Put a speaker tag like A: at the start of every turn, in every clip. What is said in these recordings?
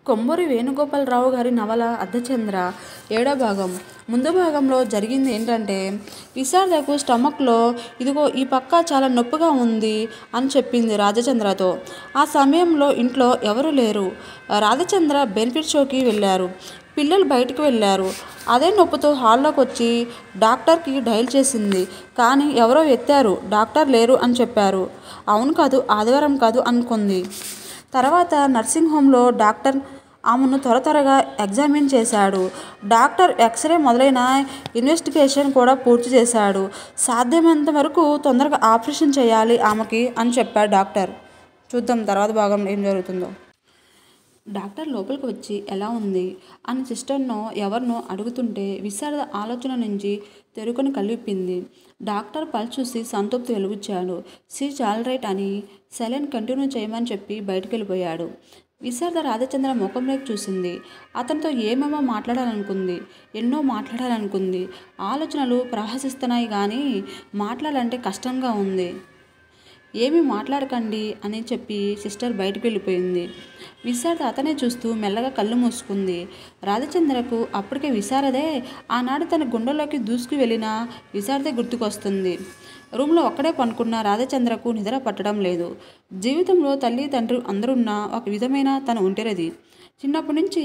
A: కొమ్మూరి వేణుగోపాలరావు గారి నవల అర్ధచంద్ర ఏడో భాగం ముందు భాగంలో జరిగింది ఏంటంటే విశారదకు స్టమక్లో ఇదిగో ఈ పక్క చాలా నొప్పిగా ఉంది అని చెప్పింది రాజచంద్రతో ఆ సమయంలో ఇంట్లో ఎవరు లేరు రాధచంద్ర బెనిఫిట్ షోకి వెళ్ళారు పిల్లలు బయటకు వెళ్ళారు అదే నొప్పితో హాల్లోకి వచ్చి డాక్టర్కి డైల్ చేసింది కానీ ఎవరో ఎత్తారు డాక్టర్ లేరు అని చెప్పారు అవును కాదు ఆదివారం కాదు అనుకుంది తర్వాత నర్సింగ్ హోమ్లో డాక్టర్ ఆమెను త్వర త్వరగా ఎగ్జామిన్ చేశాడు డాక్టర్ ఎక్స్రే మొదలైన ఇన్వెస్టిగేషన్ కూడా పూర్తి చేశాడు సాధ్యమైనంత వరకు తొందరగా ఆపరేషన్ చేయాలి ఆమెకి అని చెప్పాడు డాక్టర్ చూద్దాం తర్వాత భాగంలో ఏం జరుగుతుందో డాక్టర్ లోపలికి వచ్చి ఎలా ఉంది అని సిస్టర్నో ఎవరినో అడుగుతుంటే విశారద ఆలోచన నుంచి తెరుకొని కలిపింది డాక్టర్ పల్స్ చూసి సంతృప్తి వెలుగుచ్చాడు సీజ్ ఆల్ రైట్ అని సెలైన్ కంటిన్యూ చేయమని చెప్పి బయటికి వెళ్ళిపోయాడు విశారద రాధచంద్ర ముఖంలోకి చూసింది అతనితో ఏమేమో మాట్లాడాలనుకుంది ఎన్నో మాట్లాడాలనుకుంది ఆలోచనలు ప్రవహిస్తున్నాయి కానీ మాట్లాడాలంటే కష్టంగా ఉంది ఏమీ మాట్లాడకండి అని చెప్పి సిస్టర్ బయటకు వెళ్ళిపోయింది విశారద అతనే చూస్తూ మెల్లగా కళ్ళు మూసుకుంది రాధచంద్రకు అప్పటికే విశారదే ఆనాడు తన గుండెలోకి దూసుకు వెళ్ళిన విశారదే గుర్తుకొస్తుంది రూమ్లో ఒక్కడే పనుకున్న రాధచంద్రకు నిద్ర పట్టడం లేదు జీవితంలో తల్లి తండ్రి అందరున్న ఒక విధమైన తన ఒంటరిది చిన్నప్పటి నుంచి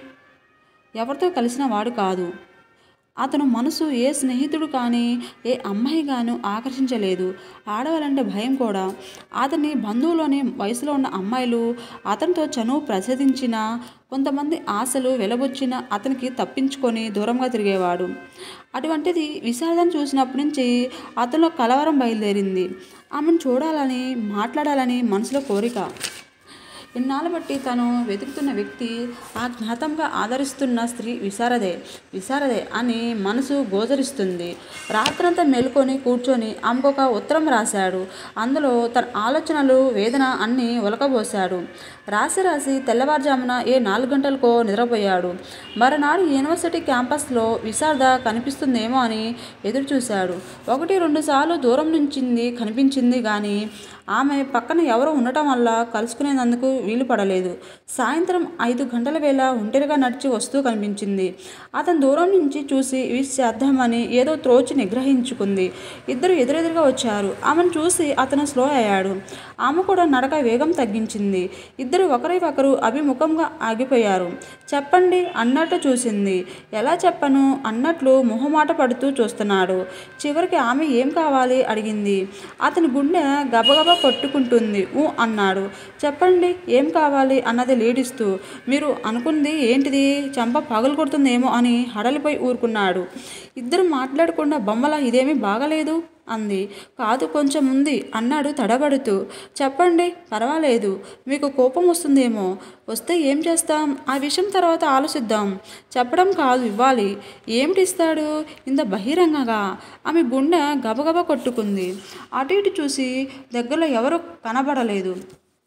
A: ఎవరితో కలిసిన వాడు కాదు అతను మనసు ఏ స్నేహితుడు కానీ ఏ అమ్మాయి గాను ఆకర్షించలేదు ఆడవాలంటే భయం కూడా అతని బంధువులోని వయసులో ఉన్న అమ్మాయిలు అతనితో చనువు ప్రసాదించిన కొంతమంది ఆశలు వెలబొచ్చిన అతనికి తప్పించుకొని దూరంగా తిరిగేవాడు అటువంటిది విశారదను చూసినప్పటి నుంచి అతనిలో కలవరం బయలుదేరింది ఆమెను చూడాలని మాట్లాడాలని మనసులో కోరిక ఇన్నాళ్ళు బట్టి తను వెతుకుతున్న వ్యక్తి ఆ జ్ఞాతంగా ఆదరిస్తున్న స్త్రీ విశారదే విశారదే అని మనసు గోచరిస్తుంది రాత్రంతా మేలుకొని కూర్చొని ఆమెకొక ఉత్తరం రాశాడు అందులో తన ఆలోచనలు వేదన అన్నీ ఒలకబోశాడు రాసి రాసి తెల్లవారుజామున ఏ నాలుగు గంటలకో నిద్రపోయాడు మరునాడు యూనివర్సిటీ క్యాంపస్లో విశారద కనిపిస్తుందేమో అని ఎదురు చూశాడు ఒకటి రెండు సార్లు దూరం నుంచింది కనిపించింది కానీ ఆమె పక్కన ఎవరో ఉండటం వల్ల కలుసుకునేందుకు వీలు పడలేదు సాయంత్రం ఐదు గంటల వేళ ఒంటరిగా నడిచి వస్తూ కనిపించింది అతను దూరం నుంచి చూసి విష్ చేద్దామని ఏదో త్రోచి నిగ్రహించుకుంది ఇద్దరు ఎదురెదురుగా వచ్చారు ఆమెను చూసి అతను స్లో అయ్యాడు ఆమె కూడా నడక వేగం తగ్గించింది ఇద్దరు ఒకరి ఒకరు అభిముఖంగా ఆగిపోయారు చెప్పండి అన్నట్టు చూసింది ఎలా చెప్పను అన్నట్లు మొహమాట పడుతూ చూస్తున్నాడు చివరికి ఆమె ఏం కావాలి అడిగింది అతని గుండె గబగబా కొట్టుకుంటుంది ఊ అన్నాడు చెప్పండి ఏం కావాలి అన్నది లేడిస్తూ మీరు అనుకుంది ఏంటిది చంప పగలు కొడుతుందేమో అని హడలిపోయి ఊరుకున్నాడు ఇద్దరు మాట్లాడకుండా బొమ్మల ఇదేమీ బాగలేదు అంది కాదు కొంచెం ఉంది అన్నాడు తడబడుతూ చెప్పండి పర్వాలేదు మీకు కోపం వస్తుందేమో వస్తే ఏం చేస్తాం ఆ విషయం తర్వాత ఆలోచిద్దాం చెప్పడం కాదు ఇవ్వాలి ఏమిటి ఇస్తాడు ఇంత బహిరంగంగా ఆమె గుండె గబగబా కొట్టుకుంది అటు ఇటు చూసి దగ్గరలో ఎవరు కనబడలేదు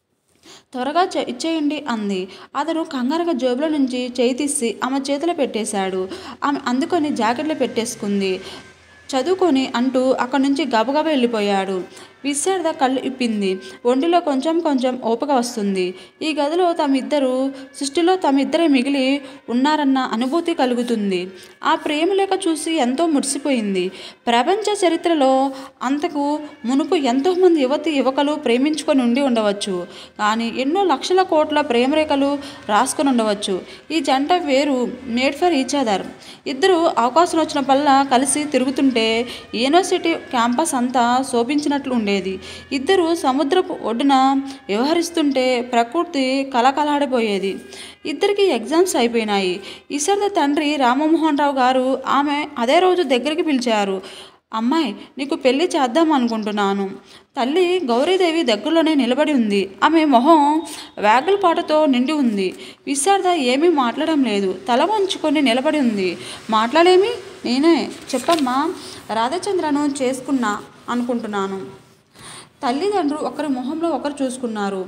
A: త్వరగా చె ఇచ్చేయండి అంది అతను కంగారుగా జేబులో నుంచి చేయి తీసి ఆమె చేతిలో పెట్టేశాడు ఆమె అందుకొని జాకెట్లో పెట్టేసుకుంది చదువుకొని అంటూ అక్కడి నుంచి గబగబా వెళ్ళిపోయాడు విశారద కళ్ళు ఇప్పింది ఒంటిలో కొంచెం కొంచెం ఓపిక వస్తుంది ఈ గదిలో తమిద్దరు సృష్టిలో తమిద్దరే మిగిలి ఉన్నారన్న అనుభూతి కలుగుతుంది ఆ ప్రేమ లేఖ చూసి ఎంతో మురిసిపోయింది ప్రపంచ చరిత్రలో అంతకు మునుపు ఎంతోమంది యువతి యువకులు ప్రేమించుకొని ఉండి ఉండవచ్చు కానీ ఎన్నో లక్షల కోట్ల ప్రేమరేఖలు రాసుకొని ఉండవచ్చు ఈ జంట వేరు మేడ్ ఫర్ ఈచ్ అదర్ ఇద్దరు అవకాశం వచ్చినప్పుడల్లా కలిసి తిరుగుతుంటే యూనివర్సిటీ క్యాంపస్ అంతా శోభించినట్లు ఉండేది ఇద్దరు సముద్రపు ఒడ్డున వ్యవహరిస్తుంటే ప్రకృతి కలకలాడిపోయేది ఇద్దరికి ఎగ్జామ్స్ అయిపోయినాయి ఈశ్వరద తండ్రి రామమోహన్ రావు గారు ఆమె అదే రోజు దగ్గరికి పిలిచారు అమ్మాయి నీకు పెళ్లి చేద్దాం అనుకుంటున్నాను తల్లి గౌరీదేవి దగ్గరలోనే నిలబడి ఉంది ఆమె మొహం వేగలపాటుతో నిండి ఉంది విశారద ఏమీ మాట్లాడడం లేదు తల వంచుకొని నిలబడి ఉంది మాట్లాడేమి నేనే చెప్పమ్మా రాధచంద్రను చేసుకున్నా అనుకుంటున్నాను తల్లిదండ్రులు ఒకరి మొహంలో ఒకరు చూసుకున్నారు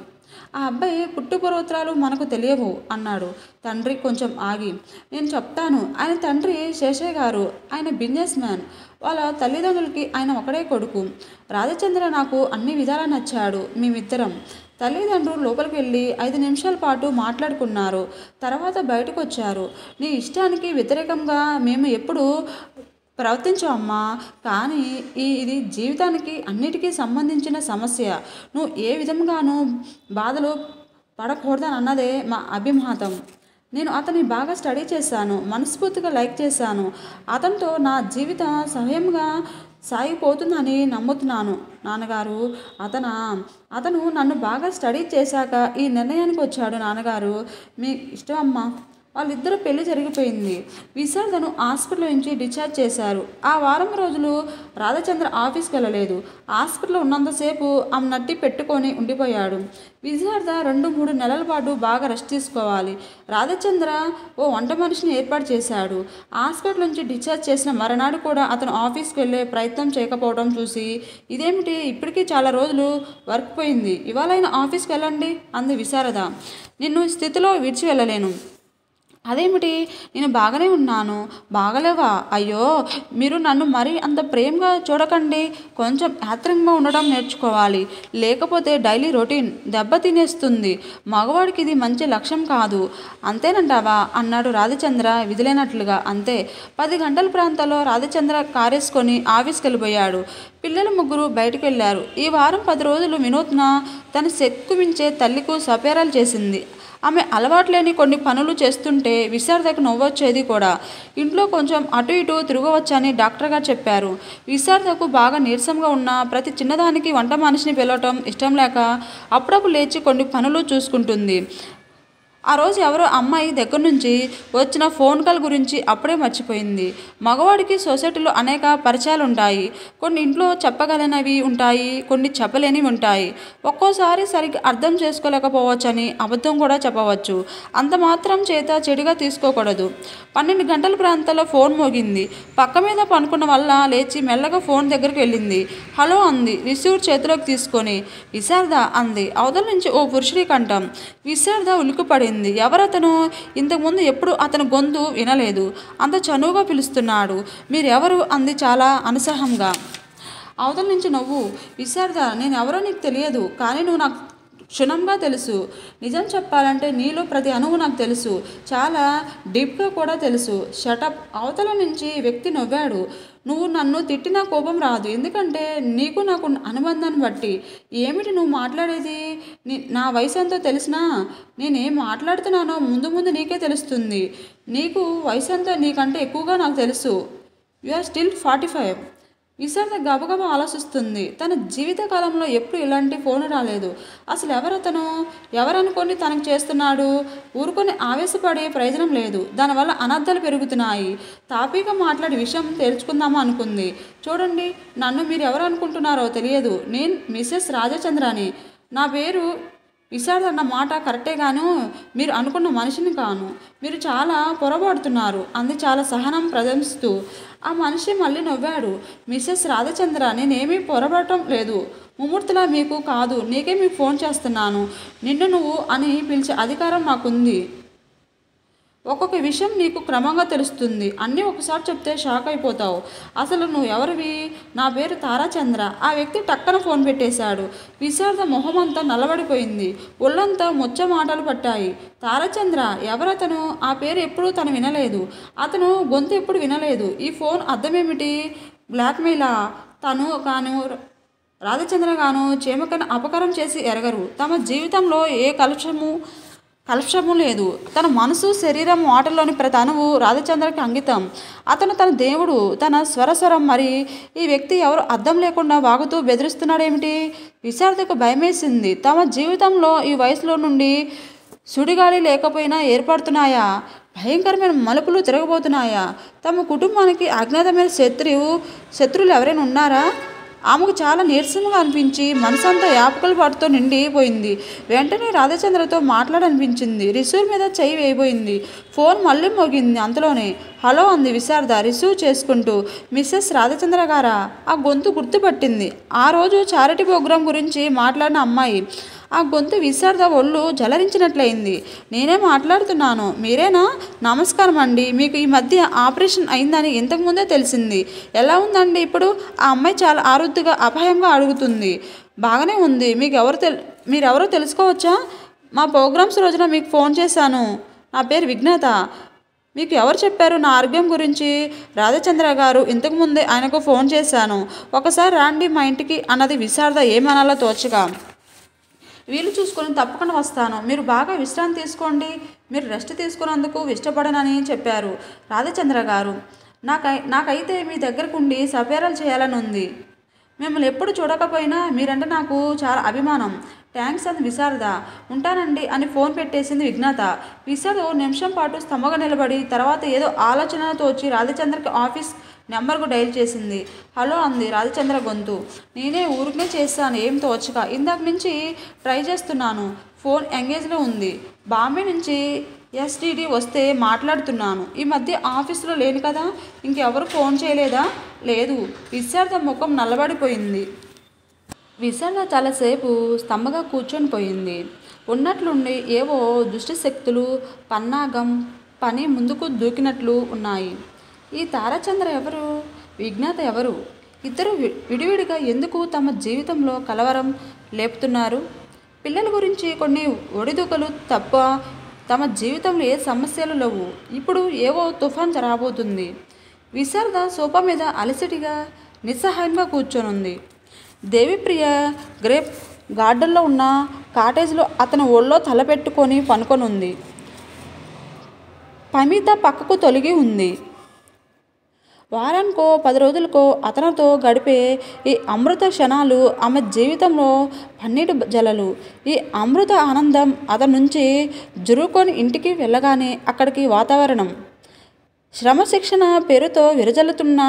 A: ఆ అబ్బాయి పుట్టుపూర్వోత్తరాలు మనకు తెలియవు అన్నాడు తండ్రి కొంచెం ఆగి నేను చెప్తాను ఆయన తండ్రి శేషయ్య గారు ఆయన బిజినెస్ మ్యాన్ వాళ్ళ తల్లిదండ్రులకి ఆయన ఒకడే కొడుకు రాజచంద్ర నాకు అన్ని విధాలా నచ్చాడు మేమిద్దరం తల్లిదండ్రులు లోపలికి వెళ్ళి ఐదు నిమిషాల పాటు మాట్లాడుకున్నారు తర్వాత బయటకు వచ్చారు నీ ఇష్టానికి వ్యతిరేకంగా మేము ఎప్పుడు ప్రవర్తించామమ్మా కానీ ఈ ఇది జీవితానికి అన్నిటికీ సంబంధించిన సమస్య నువ్వు ఏ విధంగానూ బాధలు పడకూడదని అన్నదే మా అభిమతం నేను అతన్ని బాగా స్టడీ చేశాను మనస్ఫూర్తిగా లైక్ చేశాను అతనితో నా జీవితం సహయంగా సాగిపోతుందని నమ్ముతున్నాను నాన్నగారు అతన అతను నన్ను బాగా స్టడీ చేశాక ఈ నిర్ణయానికి వచ్చాడు నాన్నగారు మీ ఇష్టం అమ్మా వాళ్ళిద్దరూ పెళ్లి జరిగిపోయింది విశారదను హాస్పిటల్ నుంచి డిశ్చార్జ్ చేశారు ఆ వారం రోజులు రాధచంద్ర ఆఫీస్కి వెళ్ళలేదు హాస్పిటల్లో ఉన్నంతసేపు ఆమె నట్టి పెట్టుకొని ఉండిపోయాడు విశారద రెండు మూడు నెలల పాటు బాగా రెస్ట్ తీసుకోవాలి రాధచంద్ర ఓ వంట మనిషిని ఏర్పాటు చేశాడు హాస్పిటల్ నుంచి డిశ్చార్జ్ చేసిన మరునాడు కూడా అతను ఆఫీస్కి వెళ్ళే ప్రయత్నం చేయకపోవడం చూసి ఇదేమిటి ఇప్పటికీ చాలా రోజులు వర్క్ పోయింది ఇవాళైనా ఆఫీస్కి వెళ్ళండి అంది విశారద నిన్ను ఈ స్థితిలో విడిచి వెళ్ళలేను అదేమిటి నేను బాగానే ఉన్నాను బాగలేవా అయ్యో మీరు నన్ను మరీ అంత ప్రేమగా చూడకండి కొంచెం యాత్రంగా ఉండడం నేర్చుకోవాలి లేకపోతే డైలీ రొటీన్ దెబ్బ తినేస్తుంది మగవాడికి ఇది మంచి లక్ష్యం కాదు అంతేనంటావా అన్నాడు రాధచంద్ర విదిలేనట్లుగా అంతే పది గంటల ప్రాంతంలో రాధచంద్ర కారేసుకొని ఆఫీస్కి వెళ్ళిపోయాడు పిల్లలు ముగ్గురు బయటికి వెళ్ళారు ఈ వారం పది రోజులు వినూత్న తన శక్కు మించే తల్లికు సపేరాలు చేసింది ఆమె అలవాట్లేని కొన్ని పనులు చేస్తుంటే విశారదకు నవ్వొచ్చేది కూడా ఇంట్లో కొంచెం అటు ఇటు తిరగవచ్చని డాక్టర్ గారు చెప్పారు విశారదకు బాగా నీరసంగా ఉన్న ప్రతి చిన్నదానికి వంట మనిషిని పిలవటం ఇష్టం లేక అప్పుడప్పుడు లేచి కొన్ని పనులు చూసుకుంటుంది ఆ రోజు ఎవరో అమ్మాయి దగ్గర నుంచి వచ్చిన ఫోన్ కాల్ గురించి అప్పుడే మర్చిపోయింది మగవాడికి సొసైటీలో అనేక పరిచయాలు ఉంటాయి కొన్ని ఇంట్లో చెప్పగలనవి ఉంటాయి కొన్ని చెప్పలేనివి ఉంటాయి ఒక్కోసారి సరిగ్గా అర్థం చేసుకోలేకపోవచ్చని అబద్ధం కూడా చెప్పవచ్చు అంత మాత్రం చేత చెడుగా తీసుకోకూడదు పన్నెండు గంటల ప్రాంతంలో ఫోన్ మోగింది పక్క మీద పనుకున్న వల్ల లేచి మెల్లగా ఫోన్ దగ్గరికి వెళ్ళింది హలో అంది రిసీవర్ చేతిలోకి తీసుకొని విశారద అంది అవతల నుంచి ఓ పురుషుడి కంఠం విశారద ఉలికిపడింది ఎవరతను ఇంతకుముందు ఎప్పుడు అతని గొంతు వినలేదు అంత చనువుగా పిలుస్తున్నాడు మీరెవరు అంది చాలా అనుసహంగా అవతల నుంచి నవ్వు విశారద నేను ఎవరో నీకు తెలియదు కానీ నువ్వు నాకు క్షుణ్ణంగా తెలుసు నిజం చెప్పాలంటే నీలో ప్రతి అణువు నాకు తెలుసు చాలా డీప్గా కూడా తెలుసు షటప్ అవతల నుంచి వ్యక్తి నవ్వాడు నువ్వు నన్ను తిట్టినా కోపం రాదు ఎందుకంటే నీకు నాకు ఉన్న అనుబంధాన్ని బట్టి ఏమిటి నువ్వు మాట్లాడేది నీ నా వయసు ఎంతో తెలిసినా నేనేం మాట్లాడుతున్నానో ముందు ముందు నీకే తెలుస్తుంది నీకు వయసు ఎంతో నీకంటే ఎక్కువగా నాకు తెలుసు you are still forty five Visharada గబగబా ఆలోచిస్తుంది తన జీవితకాలంలో ఎప్పుడు ఇలాంటి ఫోన్ రాలేదు అసలు ఎవరతను ఎవరనుకొని తనకు చేస్తున్నాడు ఊరుకొని ఆవేశపడే ప్రయోజనం లేదు దానివల్ల అనర్థాలు పెరుగుతున్నాయి తాపీగా మాట్లాడి విషయం తేల్చుకుందామా అనుకుంది చూడండి నన్ను మీరు ఎవరు అనుకుంటున్నారో తెలియదు నేను మిస్సెస్ రాజచంద్రాని నా పేరు విశారద అన్న మాట కరెక్టే గాను మీరు అనుకున్న మనిషిని కాను మీరు చాలా పొరపాడుతున్నారు అంది చాలా సహనం ప్రదర్శిస్తూ ఆ మనిషి మళ్ళీ నవ్వాడు మిస్సెస్ రాధచంద్ర నేనేమీ పొరపడటం లేదు ముమ్మూర్తిలా మీకు కాదు నీకే మీకు ఫోన్ చేస్తున్నాను నిన్ను నువ్వు అని పిలిచే అధికారం నాకుంది ఒక్కొక్క విషయం నీకు క్రమంగా తెలుస్తుంది అన్నీ ఒకసారి చెప్తే షాక్ అయిపోతావు అసలు నువ్వు ఎవరివి నా పేరు తారాచంద్ర ఆ వ్యక్తి టక్కన ఫోన్ పెట్టేశాడు విశారద మొహమంతా నల్లబడిపోయింది ఒళ్ళంతా ముచ్చ మాటలు పట్టాయి తారాచంద్ర ఎవరతను ఆ పేరు ఎప్పుడూ తను వినలేదు అతను గొంతు ఎప్పుడు వినలేదు ఈ ఫోన్ అర్థమేమిటి బ్లాక్మెయిలా తను కాను రాధచంద్ర గాను చేమకను అపకారం చేసి ఎరగరు తమ జీవితంలో ఏ కలుషము కలుషము లేదు తన మనసు శరీరం మాటల్లోని ప్రతి అణువు రాధచంద్రకి అంకితం అతను తన దేవుడు తన స్వరస్వరం మరి ఈ వ్యక్తి ఎవరు అర్థం లేకుండా వాగుతూ బెదిరిస్తున్నాడేమిటి విశారదకు భయమేసింది తమ జీవితంలో ఈ వయసులో నుండి సుడిగాలి లేకపోయినా ఏర్పడుతున్నాయా భయంకరమైన మలుపులు తిరగబోతున్నాయా తమ కుటుంబానికి అజ్ఞాతమైన శత్రువు శత్రువులు ఎవరైనా ఉన్నారా ఆమెకు చాలా నీరసంగా అనిపించి మనసంతా యాపకల పాటుతో నిండిపోయింది వెంటనే రాధచంద్రతో మాట్లాడనిపించింది రిసీవర్ మీద చెయ్యి వేయబోయింది ఫోన్ మళ్ళీ మోగింది అంతలోనే హలో అంది విశారద రిసీవ్ చేసుకుంటూ మిస్సెస్ రాధచంద్ర గారా ఆ గొంతు గుర్తుపట్టింది ఆ రోజు చారిటీ ప్రోగ్రాం గురించి మాట్లాడిన అమ్మాయి ఆ గొంతు విశారద ఒళ్ళు జలరించినట్లయింది నేనే మాట్లాడుతున్నాను మీరేనా నమస్కారం అండి మీకు ఈ మధ్య ఆపరేషన్ అయిందని ఇంతకుముందే తెలిసింది ఎలా ఉందండి ఇప్పుడు ఆ అమ్మాయి చాలా ఆరుద్దుగా అభయంగా అడుగుతుంది బాగానే ఉంది మీకు ఎవరు తెల్ మీరెవరో తెలుసుకోవచ్చా మా ప్రోగ్రామ్స్ రోజున మీకు ఫోన్ చేశాను నా పేరు విఘ్నత మీకు ఎవరు చెప్పారు నా ఆరోగ్యం గురించి రాధచంద్ర గారు ఇంతకుముందే ఆయనకు ఫోన్ చేశాను ఒకసారి రాండి మా ఇంటికి అన్నది విశారద ఏమనాలో తోచగా వీలు చూసుకొని తప్పకుండా వస్తాను మీరు బాగా విశ్రాంతి తీసుకోండి మీరు రెస్ట్ తీసుకున్నందుకు ఇష్టపడనని చెప్పారు రాధచంద్ర గారు నాకై నాకైతే మీ దగ్గరకు ఉండి సపేరాలు చేయాలని ఉంది మిమ్మల్ని ఎప్పుడు చూడకపోయినా మీరంటే నాకు చాలా అభిమానం థ్యాంక్స్ అని విశారద ఉంటానండి అని ఫోన్ పెట్టేసింది విఘ్నత విశారద ఓ నిమిషం పాటు స్తంభగా నిలబడి తర్వాత ఏదో ఆలోచనతో వచ్చి రాధచంద్రకి ఆఫీస్ నెంబర్కు డైల్ చేసింది హలో అంది రాధచంద్ర గొంతు నేనే ఊరికే చేస్తాను ఏం తోచక ఇందాక నుంచి ట్రై చేస్తున్నాను ఫోన్ ఎంగేజ్లో ఉంది బాంబే నుంచి ఎస్టీడీ వస్తే మాట్లాడుతున్నాను ఈ మధ్య ఆఫీసులో లేను కదా ఇంకెవరు ఫోన్ చేయలేదా లేదు విశారద ముఖం నల్లబడిపోయింది విశారద చాలాసేపు స్తంభగా కూర్చొని పోయింది ఉన్నట్లుండి ఏవో దుష్ట శక్తులు పన్నాగం పని ముందుకు దూకినట్లు ఉన్నాయి ఈ తారాచంద్ర ఎవరు విజ్ఞాత ఎవరు ఇద్దరు వి- విడివిడిగా ఎందుకు తమ జీవితంలో కలవరం లేపుతున్నారు పిల్లల గురించి కొన్ని ఒడిదుకలు తప్ప తమ జీవితంలో ఏ సమస్యలు లేవు ఇప్పుడు ఏవో తుఫాన్ రాబోతుంది విశారద సోఫా మీద అలసటిగా నిస్సహాయంగా కూర్చొనుంది దేవిప్రియ గ్రేప్ గార్డెన్లో ఉన్న కాటేజ్లో అతని ఒళ్ళో తలపెట్టుకొని పనుకొని ఉంది పమిత పక్కకు తొలగి ఉంది వారానికో పది రోజులకో అతనితో గడిపే ఈ అమృత క్షణాలు ఆమె జీవితంలో పన్నీటి జలలు ఈ అమృత ఆనందం అతని నుంచి జురుకొని ఇంటికి వెళ్ళగానే అక్కడికి వాతావరణం శ్రమశిక్షణ పేరుతో విరజల్లుతున్న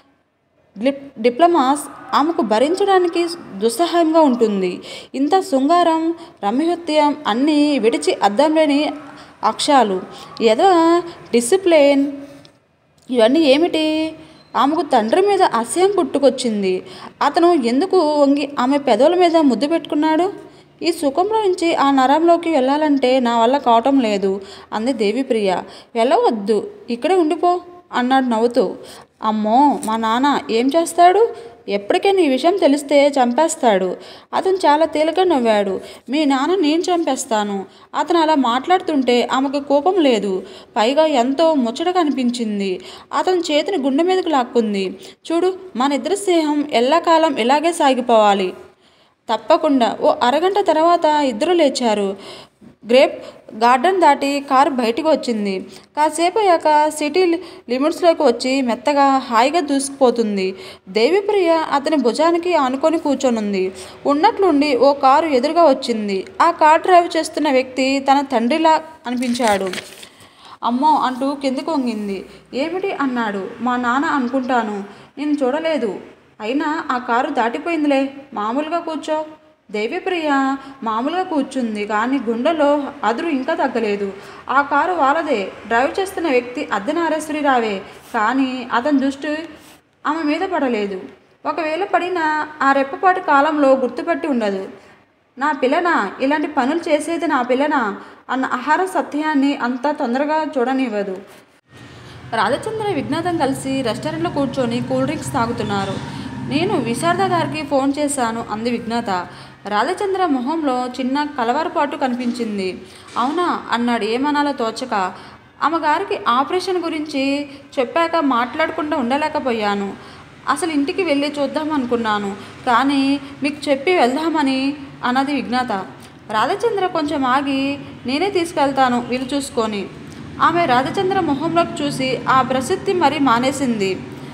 A: డిప్ డిప్లొమాస్ ఆమెకు భరించడానికి దుస్సహాయంగా ఉంటుంది ఇంత శృంగారం రమ్యహత్యం అన్నీ విడిచి అద్దం లేని అక్షాలు ఏదో డిసిప్లిన్ ఇవన్నీ ఏమిటి ఆమెకు తండ్రి మీద అసహ్యం పుట్టుకొచ్చింది అతను ఎందుకు వంగి ఆమె పెదవుల మీద ముద్దు పెట్టుకున్నాడు ఈ సుఖంలో నుంచి ఆ నరంలోకి వెళ్ళాలంటే నా వల్ల కావటం లేదు అంది దేవిప్రియ వెళ్ళవద్దు ఇక్కడే ఉండిపో అన్నాడు నవ్వుతూ అమ్మో మా నాన్న ఏం చేస్తాడు ఎప్పటికైనా ఈ విషయం తెలిస్తే చంపేస్తాడు అతను చాలా తేలిగ్గా నవ్వాడు మీ నాన్న నేను చంపేస్తాను అతను అలా మాట్లాడుతుంటే ఆమెకు కోపం లేదు పైగా ఎంతో ముచ్చటగా అనిపించింది అతని చేతిని గుండె మీదకు లాక్కుంది చూడు మన ఇద్దరి స్నేహం ఎల్లకాలం ఇలాగే సాగిపోవాలి తప్పకుండా ఓ అరగంట తర్వాత ఇద్దరు లేచారు గ్రేప్ గార్డెన్ దాటి కారు బయటికి వచ్చింది కాసేపు అయ్యాక సిటీ లి- లిమిట్స్లోకి వచ్చి మెత్తగా హాయిగా దూసుకుపోతుంది దేవిప్రియ అతని భుజానికి ఆనుకొని కూర్చొనుంది ఉన్నట్లుండి ఓ కారు ఎదురుగా వచ్చింది ఆ కారు డ్రైవ్ చేస్తున్న వ్యక్తి తన తండ్రిలా అనిపించాడు అమ్మో అంటూ కిందకు వంగింది ఏమిటి అన్నాడు మా నాన్న అనుకుంటాను నేను చూడలేదు అయినా ఆ కారు దాటిపోయిందిలే మామూలుగా కూర్చో దేవిప్రియ మామూలుగా కూర్చుంది కానీ గుండెలో అదురు ఇంకా తగ్గలేదు ఆ కారు వాళ్ళదే డ్రైవ్ చేస్తున్న వ్యక్తి అద్దెనారేశ్వరి రావే కానీ అతని దృష్టి ఆమె మీద పడలేదు ఒకవేళ పడినా ఆ రెప్పపాటి కాలంలో గుర్తుపెట్టి ఉండదు నా పిల్లనా ఇలాంటి పనులు చేసేది నా పిల్లనా అన్న ఆహార సత్యాన్ని అంత తొందరగా చూడనివ్వదు రాధచంద్ర విజ్ఞాతం కలిసి రెస్టారెంట్లో కూర్చొని కూల్ డ్రింక్స్ తాగుతున్నారు నేను విశారద గారికి ఫోన్ చేశాను అంది విజ్ఞాత రాధచంద్ర మొహంలో చిన్న కలవరపాటు కనిపించింది అవునా అన్నాడు ఏమనాలో తోచక అమ్మగారికి ఆపరేషన్ గురించి చెప్పాక మాట్లాడకుండా ఉండలేకపోయాను అసలు ఇంటికి వెళ్ళి చూద్దాం అనుకున్నాను కానీ మీకు చెప్పి వెళ్దామని అన్నది విజ్ఞాత రాధచంద్ర కొంచెం ఆగి నేనే తీసుకెళ్తాను వీలు చూసుకొని ఆమె రాధచంద్ర మొహంలోకి చూసి ఆ ప్రసిద్ధి మరీ మానేసింది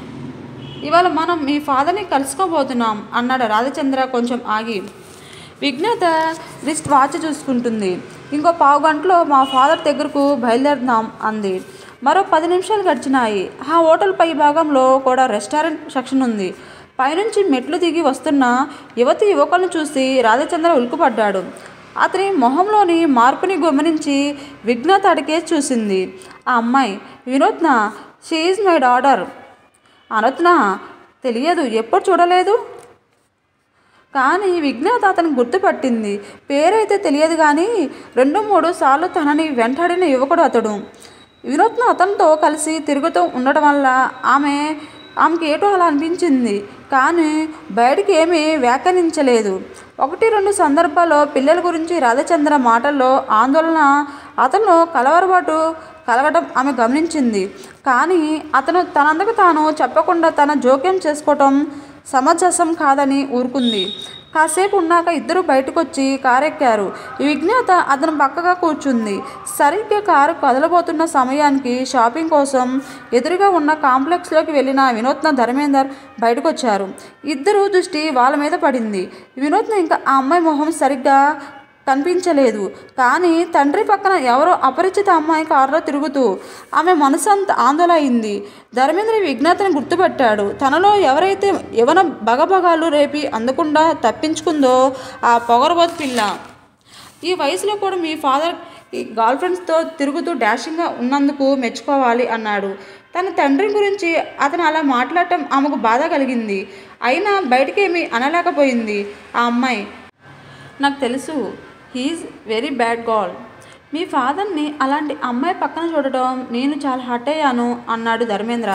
A: ఇవాళ మనం మీ ఫాదర్ని కలుసుకోబోతున్నాం అన్నాడు రాధచంద్ర కొంచెం ఆగి విజ్ఞాత రిస్ట్ వాచ్ చూసుకుంటుంది ఇంకో పావు గంటలో మా ఫాదర్ దగ్గరకు బయలుదేరుతున్నాం అంది మరో పది నిమిషాలు గడిచినాయి ఆ హోటల్ పై భాగంలో కూడా రెస్టారెంట్ సెక్షన్ ఉంది పైనుంచి మెట్లు దిగి వస్తున్న యువతి యువకులను చూసి రాధచంద్ర ఉలిక్కుపడ్డాడు అతని మొహంలోని మార్పుని గమనించి విజ్ఞాత అడిగేసి చూసింది ఆ అమ్మాయి వినోద్న షీఈ్ మై డాటర్ అనొత్నా తెలియదు ఎప్పుడు చూడలేదు కానీ విజ్ఞాత అతను గుర్తుపట్టింది పేరైతే తెలియదు కానీ రెండు మూడు సార్లు తనని వెంటాడిన యువకుడు అతడు వినోద్ను అతనితో కలిసి తిరుగుతూ ఉండటం వల్ల ఆమె ఆమెకి ఏటో అలా అనిపించింది కానీ బయటికి ఏమీ వ్యాఖ్యానించలేదు ఒకటి రెండు సందర్భాల్లో పిల్లల గురించి రాధచంద్ర మాటల్లో ఆందోళన అతను కలవరబాటు కలగడం ఆమె గమనించింది కానీ అతను తనందుకు తాను చెప్పకుండా తన జోక్యం చేసుకోవటం సమంజసం కాదని ఊరుకుంది కాసేపు ఉన్నాక ఇద్దరు బయటకొచ్చి కారు ఎక్కారు ఈ విజ్ఞాత అతను పక్కగా కూర్చుంది సరిగ్గా కారు కదలబోతున్న సమయానికి షాపింగ్ కోసం ఎదురుగా ఉన్న కాంప్లెక్స్లోకి వెళ్ళిన వినోద్న ధర్మేందర్ బయటకొచ్చారు ఇద్దరు దృష్టి వాళ్ళ మీద పడింది వినోద్న ఇంకా ఆ అమ్మాయి మొహం సరిగ్గా కనిపించలేదు కానీ తండ్రి పక్కన ఎవరో అపరిచిత అమ్మాయి కారులో తిరుగుతూ ఆమె మనసంత ఆందోళన అయింది ధర్మేంద్ర విజ్ఞాతని గుర్తుపట్టాడు తనలో ఎవరైతే యవన బగబగాలు రేపి అందకుండా తప్పించుకుందో ఆ పొగరబోతు పిల్ల ఈ వయసులో కూడా మీ ఫాదర్ ఈ గర్ల్ ఫ్రెండ్స్తో తిరుగుతూ డాషింగ్గా ఉన్నందుకు మెచ్చుకోవాలి అన్నాడు తన తండ్రి గురించి అతను అలా మాట్లాడటం ఆమెకు బాధ కలిగింది అయినా బయటికేమీ అనలేకపోయింది ఆ అమ్మాయి నాకు తెలుసు హీఈస్ వెరీ బ్యాడ్ గాల్ మీ ఫాదర్ని అలాంటి అమ్మాయి పక్కన చూడటం నేను చాలా హర్ట్ అయ్యాను అన్నాడు ధర్మేంద్ర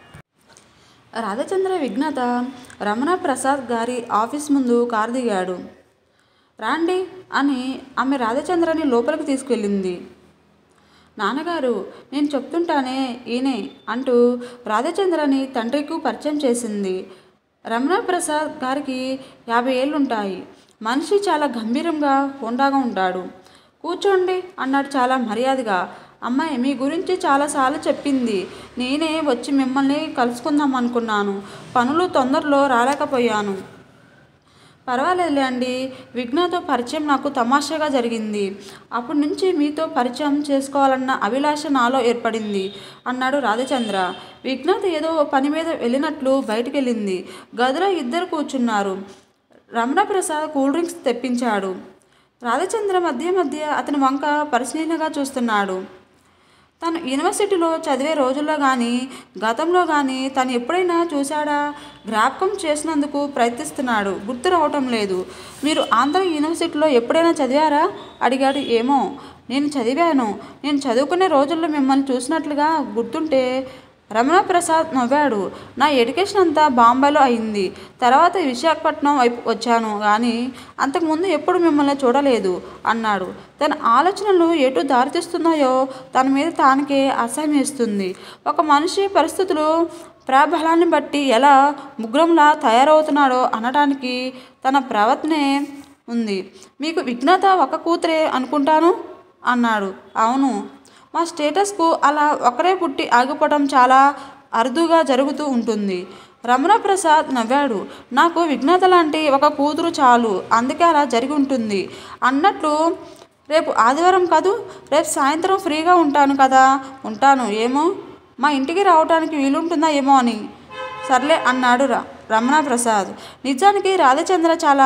A: రాధచంద్ర విజ్ఞాత రమణ ప్రసాద్ గారి ఆఫీస్ ముందు కారు దిగాడు రాండి అని ఆమె రాధచంద్రని లోపలికి తీసుకెళ్ళింది నాన్నగారు నేను చెప్తుంటానే ఈయనే అంటూ రాధచంద్రని తండ్రికి పరిచయం చేసింది రమణ ప్రసాద్ గారికి యాభై ఏళ్ళుంటాయి మనిషి చాలా గంభీరంగా హోండాగా ఉంటాడు కూర్చోండి అన్నాడు చాలా మర్యాదగా అమ్మాయి మీ గురించి చాలాసార్లు చెప్పింది నేనే వచ్చి మిమ్మల్ని కలుసుకుందాం అనుకున్నాను పనులు తొందరలో రాలేకపోయాను పర్వాలేదులే అండి విఘ్నతో పరిచయం నాకు తమాషాగా జరిగింది అప్పటి నుంచి మీతో పరిచయం చేసుకోవాలన్న అభిలాష నాలో ఏర్పడింది అన్నాడు రాధచంద్ర విఘ్నత ఏదో పని మీద వెళ్ళినట్లు బయటికి వెళ్ళింది గదిలో ఇద్దరు కూర్చున్నారు రమణ ప్రసాద్ కూల్ డ్రింక్స్ తెప్పించాడు రాధచంద్ర మధ్య మధ్య అతని వంక పరిశీలనగా చూస్తున్నాడు తను యూనివర్సిటీలో చదివే రోజుల్లో కానీ గతంలో కానీ తను ఎప్పుడైనా చూశాడా జ్ఞాపకం చేసినందుకు ప్రయత్నిస్తున్నాడు గుర్తు రావటం లేదు మీరు ఆంధ్ర యూనివర్సిటీలో ఎప్పుడైనా చదివారా అడిగాడు ఏమో నేను చదివాను నేను చదువుకునే రోజుల్లో మిమ్మల్ని చూసినట్లుగా గుర్తుంటే రమణ ప్రసాద్ నవ్వాడు నా ఎడ్యుకేషన్ అంతా బాంబేలో అయింది తర్వాత విశాఖపట్నం వైపు వచ్చాను కానీ అంతకుముందు ఎప్పుడు మిమ్మల్ని చూడలేదు అన్నాడు తన ఆలోచనలు ఎటు దారితీస్తున్నాయో తన మీద తానికే అసహ్యం వేస్తుంది ఒక మనిషి పరిస్థితులు ప్రాబలాన్ని బట్టి ఎలా ముగ్రంలా తయారవుతున్నాడో అనడానికి తన ప్రవర్తనే ఉంది మీకు విఘ్నత ఒక కూతురే అనుకుంటాను అన్నాడు అవును మా స్టేటస్కు అలా ఒకరే పుట్టి ఆగిపోవడం చాలా అరుదుగా జరుగుతూ ఉంటుంది రమణ ప్రసాద్ నవ్వాడు నాకు విఘ్నత లాంటి ఒక కూతురు చాలు అందుకే అలా జరిగి ఉంటుంది అన్నట్లు రేపు ఆదివారం కాదు రేపు సాయంత్రం ఫ్రీగా ఉంటాను కదా ఉంటాను ఏమో మా ఇంటికి రావడానికి వీలుంటుందా ఏమో అని సర్లే అన్నాడు ర రమణ ప్రసాద్ నిజానికి రాధచంద్ర చాలా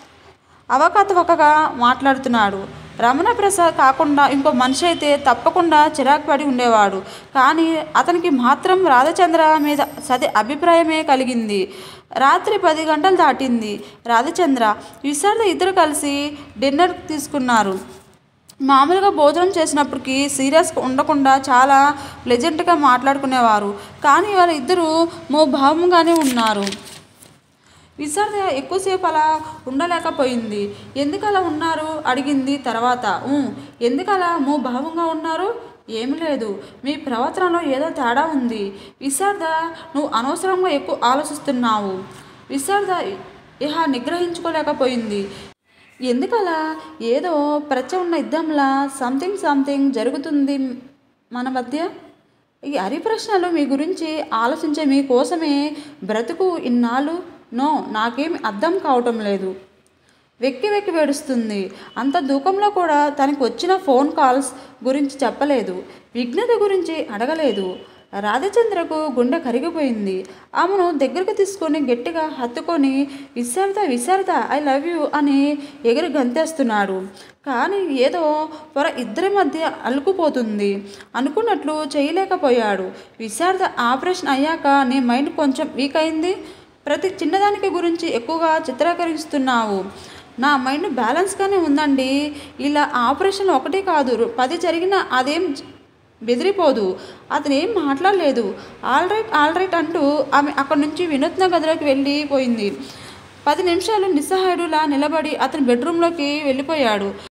A: అవకతవకగా మాట్లాడుతున్నాడు రమణ ప్రసాద్ కాకుండా ఇంకో మనిషి అయితే తప్పకుండా చిరాకు పడి ఉండేవాడు కానీ అతనికి మాత్రం రాధచంద్ర మీద సది అభిప్రాయమే కలిగింది రాత్రి పది గంటలు దాటింది రాధచంద్ర విశారద ఇద్దరు కలిసి డిన్నర్ తీసుకున్నారు మామూలుగా భోజనం చేసినప్పటికీ సీరియస్గా ఉండకుండా చాలా ప్లెజెంట్గా మాట్లాడుకునేవారు కానీ వాళ్ళ ఇద్దరు మోభావంగానే ఉన్నారు విశారద ఎక్కువసేపు అలా ఉండలేకపోయింది ఎందుకు అలా ఉన్నారు అడిగింది తర్వాత "ఊ, ఎందుకు అలా మూ భావంగా ఉన్నారు ఏమి లేదు మీ ప్రవర్తనలో ఏదో తేడా ఉంది విశారద నువ్వు అనవసరంగా ఎక్కువ ఆలోచిస్తున్నావు విశారద ఇహ నిగ్రహించుకోలేకపోయింది ఎందుకలా ఏదో ప్రచ ఉన్న యుద్ధంలా సంథింగ్ సంథింగ్ జరుగుతుంది మన మధ్య ఈ అరి ప్రశ్నలు మీ గురించి ఆలోచించే మీకోసమే బ్రతుకు ఇన్నాళ్ళు నో నాకేమి అర్థం కావటం లేదు వెక్కి వెక్కి వేడుస్తుంది అంత దూకంలో కూడా తనకు వచ్చిన ఫోన్ కాల్స్ గురించి చెప్పలేదు విఘ్నత గురించి అడగలేదు రాధచంద్రకు గుండె కరిగిపోయింది ఆమెను దగ్గరకు తీసుకొని గట్టిగా హత్తుకొని Visharada Visharada I love you అని ఎగిరి గంతేస్తున్నాడు కానీ ఏదో పొర ఇద్దరి మధ్య అలుకుపోతుంది అనుకున్నట్లు చేయలేకపోయాడు విశారద ఆపరేషన్ అయ్యాక నీ మైండ్ కొంచెం వీక్ అయింది ప్రతి చిన్నదానికి గురించి ఎక్కువగా చిత్రీకరిస్తున్నావు నా మైండ్ బ్యాలెన్స్గానే ఉందండి ఇలా ఆపరేషన్ ఒకటి కాదు రు- పది జరిగినా అదేం జ- బెదిరిపోదు అతను ఏం మాట్లాడలేదు ఆల్ రైట్ ఆల్ రైట్ అంటూ ఆమె అక్కడి నుంచి వినూత్న గదిలోకి వెళ్ళిపోయింది పది నిమిషాలు నిస్సహాయుడులా నిలబడి అతని బెడ్రూమ్లోకి వెళ్ళిపోయాడు